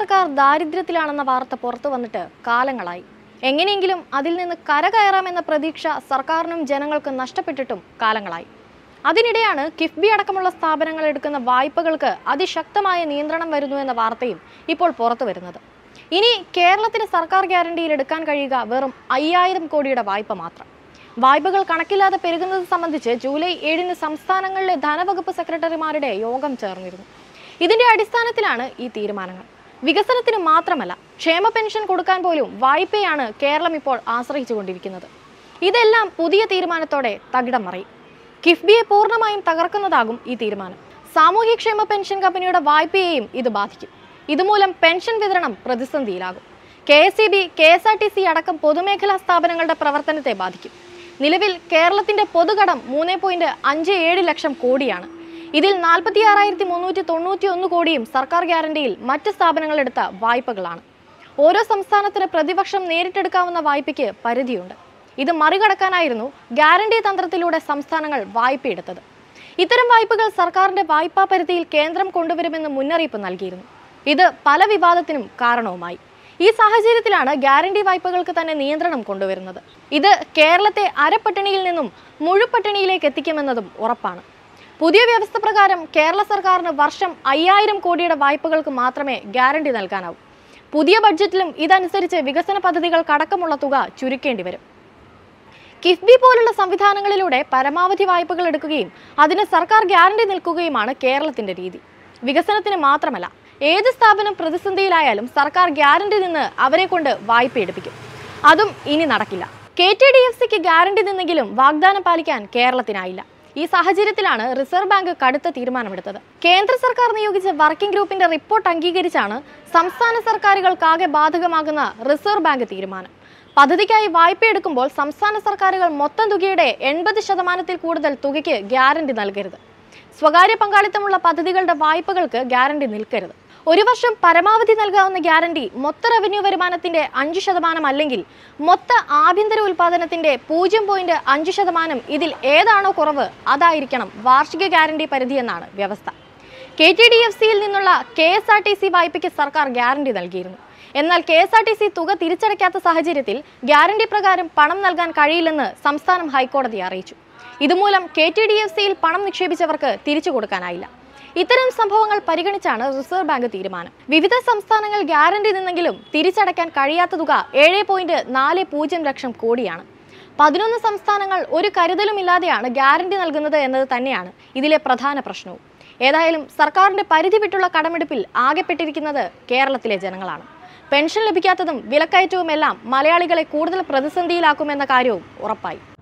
സർക്കാർ ദാരിദ്ര്യത്തിലാണെന്ന വാർത്ത പുറത്തു വന്നിട്ട് കാലങ്ങളായി എങ്ങനെയെങ്കിലും അതിൽ നിന്ന് കരകയറാമെന്ന പ്രതീക്ഷ സർക്കാരിനും ജനങ്ങൾക്കും നഷ്ടപ്പെട്ടിട്ടും കാലങ്ങളായി അതിനിടെയാണ് കിഫ്ബി അടക്കമുള്ള സ്ഥാപനങ്ങൾ എടുക്കുന്ന വായ്പകൾക്ക് അതിശക്തമായ നിയന്ത്രണം വരുന്നു എന്ന വാർത്തയും ഇപ്പോൾ പുറത്തു വരുന്നത് ഇനി കേരളത്തിന് സർക്കാർ ഗ്യാരണ്ടിയിൽ എടുക്കാൻ കഴിയുക വെറും അയ്യായിരം കോടിയുടെ വായ്പ മാത്രം വായ്പകൾ കണക്കില്ലാതെ പെരുകുന്നത് സംബന്ധിച്ച് ജൂലൈ ഏഴിന് സംസ്ഥാനങ്ങളിലെ ധനവകുപ്പ് സെക്രട്ടറിമാരുടെ യോഗം ചേർന്നിരുന്നു ഇതിന്റെ അടിസ്ഥാനത്തിലാണ് ഈ തീരുമാനങ്ങൾ വികസനത്തിന് മാത്രമല്ല ക്ഷേമ പെൻഷൻ കൊടുക്കാൻ പോലും വായ്പയാണ് കേരളം ഇപ്പോൾ ആശ്രയിച്ചുകൊണ്ടിരിക്കുന്നത് ഇതെല്ലാം പുതിയ തീരുമാനത്തോടെ തകിടം മറിയും കിഫ്ബിയെ പൂർണ്ണമായും തകർക്കുന്നതാകും ഈ തീരുമാനം സാമൂഹ്യക്ഷേമ പെൻഷൻ കമ്പനിയുടെ വായ്പയെയും ഇത് ബാധിക്കും ഇതുമൂലം പെൻഷൻ വിതരണം പ്രതിസന്ധിയിലാകും K S E B K S R T C അടക്കം പൊതുമേഖലാ സ്ഥാപനങ്ങളുടെ പ്രവർത്തനത്തെ ബാധിക്കും നിലവിൽ കേരളത്തിന്റെ പൊതുകടം മൂന്ന് പോയിന്റ് അഞ്ച് ഏഴ് ലക്ഷം കോടിയാണ് ഇതിൽ നാൽപ്പത്തി ആറായിരത്തി മുന്നൂറ്റി തൊണ്ണൂറ്റി ഒന്ന് കോടിയും സർക്കാർ ഗ്യാരണ്ടിയിൽ മറ്റ് സ്ഥാപനങ്ങൾ എടുത്ത വായ്പകളാണ് ഓരോ സംസ്ഥാനത്തിന് പ്രതിവർഷം നേരിട്ടെടുക്കാവുന്ന വായ്പയ്ക്ക് പരിധിയുണ്ട് ഇത് മറികടക്കാനായിരുന്നു ഗ്യാരണ്ടി തന്ത്രത്തിലൂടെ സംസ്ഥാനങ്ങൾ വായ്പയെടുത്തത് ഇത്തരം വായ്പകൾ സർക്കാരിന്റെ വായ്പാ പരിധിയിൽ കേന്ദ്രം കൊണ്ടുവരുമെന്ന് മുന്നറിയിപ്പ് നൽകിയിരുന്നു ഇത് പല വിവാദത്തിനും കാരണവുമായി ഈ സാഹചര്യത്തിലാണ് ഗ്യാരണ്ടി വായ്പകൾക്ക് തന്നെ നിയന്ത്രണം കൊണ്ടുവരുന്നത് ഇത് കേരളത്തെ അരപ്പട്ടിണിയിൽ നിന്നും മുഴുപട്ടിണിയിലേക്ക് എത്തിക്കുമെന്നതും ഉറപ്പാണ് പുതിയ വ്യവസ്ഥ പ്രകാരം കേരള സർക്കാരിന് വർഷം അയ്യായിരം കോടിയുടെ വായ്പകൾക്ക് മാത്രമേ ഗ്യാരണ്ടി നൽകാനാവൂ പുതിയ ബഡ്ജറ്റിലും ഇതനുസരിച്ച് വികസന പദ്ധതികൾക്കടക്കമുള്ള തുക ചുരുക്കേണ്ടി വരും കിഫ്ബി പോലുള്ള സംവിധാനങ്ങളിലൂടെ പരമാവധി വായ്പകൾ എടുക്കുകയും അതിന് സർക്കാർ ഗ്യാരണ്ടി നിൽക്കുകയുമാണ് കേരളത്തിന്റെ രീതി വികസനത്തിന് മാത്രമല്ല ഏത് സ്ഥാപനം പ്രതിസന്ധിയിലായാലും സർക്കാർ ഗ്യാരണ്ടി നിന്ന് അവരെ കൊണ്ട് വായ്പ എടുപ്പിക്കും അതും ഇനി നടക്കില്ല കെ ടി ഡി എഫ് സിക്ക് ഗ്യാരണ്ടി നിന്നെങ്കിലും വാഗ്ദാനം പാലിക്കാൻ കേരളത്തിനായില്ല ഈ സാഹചര്യത്തിലാണ് റിസർവ് ബാങ്ക് കടുത്ത തീരുമാനമെടുത്തത് കേന്ദ്ര സർക്കാർ നിയോഗിച്ച വർക്കിംഗ് ഗ്രൂപ്പിന്റെ റിപ്പോർട്ട് അംഗീകരിച്ചാണ് സംസ്ഥാന സർക്കാരുകൾക്കാകെ ബാധകമാകുന്ന റിസർവ് ബാങ്ക് തീരുമാനം പദ്ധതിക്കായി വായ്പയെടുക്കുമ്പോൾ സംസ്ഥാന സർക്കാരുകൾ മൊത്തം തുകയുടെ എൺപത് ശതമാനത്തിൽ കൂടുതൽ തുകയ്ക്ക് ഗ്യാരണ്ടി നൽകരുത് സ്വകാര്യ പങ്കാളിത്തമുള്ള പദ്ധതികളുടെ വായ്പകൾക്ക് ഗ്യാരണ്ടി നിൽക്കരുത് ഒരു വർഷം പരമാവധി നൽകാവുന്ന ഗ്യാരണ്ടി മൊത്ത റവന്യൂ വരുമാനത്തിന്റെ അഞ്ച് ശതമാനം അല്ലെങ്കിൽ മൊത്ത ആഭ്യന്തര ഉൽപാദനത്തിന്റെ പൂജ്യം പോയിന്റ് അഞ്ച് ശതമാനം ഇതിൽ ഏതാണോ കുറവ് അതായിരിക്കണം വാർഷിക ഗ്യാരണ്ടി പരിധി എന്നാണ് വ്യവസ്ഥ കെ ടി ഡി എഫ് സിയിൽ നിന്നുള്ള K S R T C വായ്പയ്ക്ക് സർക്കാർ ഗ്യാരണ്ടി നൽകിയിരുന്നു എന്നാൽ K S R T C തുക തിരിച്ചടയ്ക്കാത്ത സാഹചര്യത്തിൽ ഗ്യാരണ്ടി പ്രകാരം പണം നൽകാൻ കഴിയില്ലെന്ന് സംസ്ഥാനം ഹൈക്കോടതിയെ അറിയിച്ചു ഇതുമൂലം കെ ടി ഡി എഫ് സിയിൽ പണം നിക്ഷേപിച്ചവർക്ക് തിരിച്ചു കൊടുക്കാനായില്ല ഇത്തരം സംഭവങ്ങൾ പരിഗണിച്ചാണ് റിസർവ് ബാങ്ക് തീരുമാനം വിവിധ സംസ്ഥാനങ്ങൾ ഗ്യാരണ്ടി നിന്നെങ്കിലും തിരിച്ചടയ്ക്കാൻ കഴിയാത്ത തുക ഏഴ് പോയിന്റ് നാല് പൂജ്യം ലക്ഷം കോടിയാണ് പതിനൊന്ന് സംസ്ഥാനങ്ങൾ ഒരു കരുതലുമില്ലാതെയാണ് ഗ്യാരണ്ടി നൽകുന്നത് എന്നത് തന്നെയാണ് ഇതിലെ പ്രധാന പ്രശ്നവും ഏതായാലും സർക്കാരിന്റെ പരിധി വിട്ടുള്ള കടമെടുപ്പിൽ ആകെപ്പെട്ടിരിക്കുന്നത് കേരളത്തിലെ ജനങ്ങളാണ് പെൻഷൻ ലഭിക്കാത്തതും വിലക്കയറ്റവുമെല്ലാം മലയാളികളെ കൂടുതൽ പ്രതിസന്ധിയിലാക്കുമെന്ന കാര്യവും ഉറപ്പായി